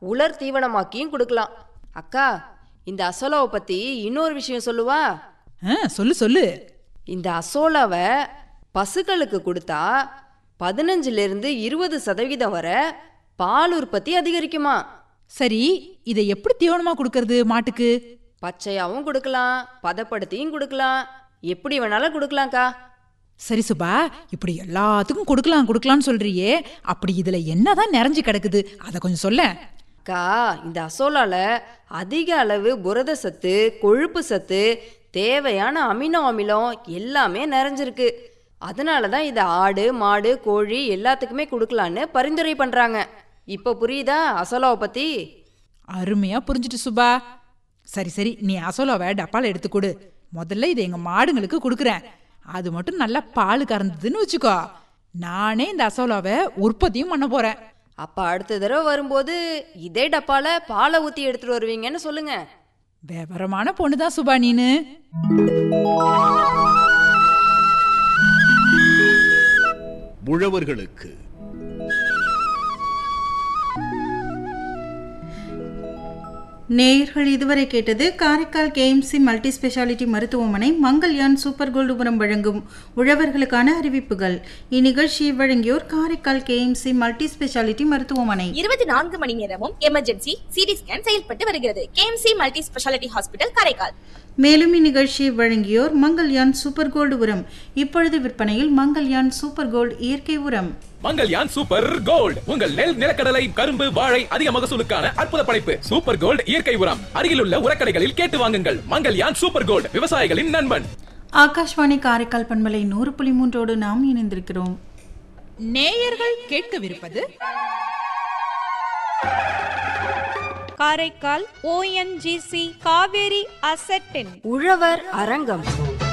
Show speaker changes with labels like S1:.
S1: உலர் தீவனமாக்கியும் கொடுக்கலாம் அக்கா இந்த அசோலாவை பத்தி இன்னொரு விஷயம் சொல்லுவா
S2: ஆ, சொல்லு சொல்லு
S1: இந்த அசோலாவை பசுக்களுக்கு கொடுத்தா பதினஞ்சுல இருந்து இருபது சதவீதம் வரை பால் உற்பத்தி அதிகரிக்குமா
S2: சரி இதை எப்படி தீவனமா கொடுக்கறது மாட்டுக்கு
S1: பச்சையாவும் கொடுக்கலாம் பதப்படுத்தியும் கொடுக்கலாம் எப்படி வேணாலும் கொடுக்கலாம்க்கா
S2: சரி சுபா இப்படி எல்லாத்துக்கும் கொடுக்கலாம் கொடுக்கலாம்னு சொல்றியே அப்படி இதுல என்னதான் நிறைஞ்சு கிடக்குது அதை கொஞ்சம் சொல்ல
S1: அக்கா இந்த அசோலால அதிக அளவு புரத சத்து கொழுப்பு சத்து தேவையான அமினோ அமிலம் எல்லாமே நிறைஞ்சிருக்கு அதனால தான் இதை ஆடு மாடு கோழி எல்லாத்துக்குமே கொடுக்கலான்னு பரிந்துரை பண்றாங்க இப்போ புரியுதா அசோலாவை பத்தி
S2: அருமையா புரிஞ்சுட்டு சுபா சரி சரி நீ அசோலாவை டப்பால எடுத்து கொடு முதல்ல இதை எங்க மாடுங்களுக்கு கொடுக்குறேன் அது மட்டும் நல்லா பால் கறந்ததுன்னு வச்சுக்கோ நானே இந்த அசோலாவை உற்பத்தியும் பண்ண போறேன்
S1: அப்ப அடுத்த தடவை வரும்போது இதே டப்பால பாலை ஊத்தி எடுத்துட்டு வருவீங்கன்னு சொல்லுங்க
S2: விவரமான பொண்ணுதான் சுபா நீனு
S3: உழவர்களுக்கு
S4: நேயர்கள் இதுவரை கேட்டது காரைக்கால் கேஎம்சி மல்டி ஸ்பெஷாலிட்டி மருத்துவமனை மங்கள்யான் சூப்பர் கோல்டுபுரம் வழங்கும் உழவர்களுக்கான அறிவிப்புகள் இந்நிகழ்ச்சியை வழங்கியோர் காரைக்கால் கேஎம்சி மல்டி ஸ்பெஷாலிட்டி மருத்துவமனை
S5: இருபத்தி நான்கு மணி நேரமும் எமர்ஜென்சி சிடி ஸ்கேன் செயல்பட்டு வருகிறது KMC multi speciality hospital Karaikal
S4: மேலும் இந்நிகழ்ச்சியை வழங்கியோர் மங்கள்யான் சூப்பர் கோல்டு உரம் இப்பொழுது விற்பனையில் மங்கள்யான் சூப்பர் கோல்டு இயற்கை உரம்
S6: மங்கல்யான் சூப்பர் கோல்ட் உங்கள் நெல் நிலக்கடலை கரும்பு வாழை அதிக மகசூலுக்கான அற்புத படைப்பு சூப்பர் கோல்ட் இயற்கை உரம் அருகிலுள்ள உரக்கடைகளில் கேட்டு வாங்குங்கள் மங்கல்யான் சூப்பர் கோல்ட் விவசாயிகளின் நண்பன்
S4: ஆகாஷ்வாணி காரைக்கால் பண்பலை நூறு புள்ளி மூன்றோடு நாம் இணைந்திருக்கிறோம்
S2: நேயர்கள் கேட்கவிருப்பது
S7: காரைக்கால் ஓஎன்ஜிசி காவேரி அசட்டின்
S1: உழவர் அரங்கம்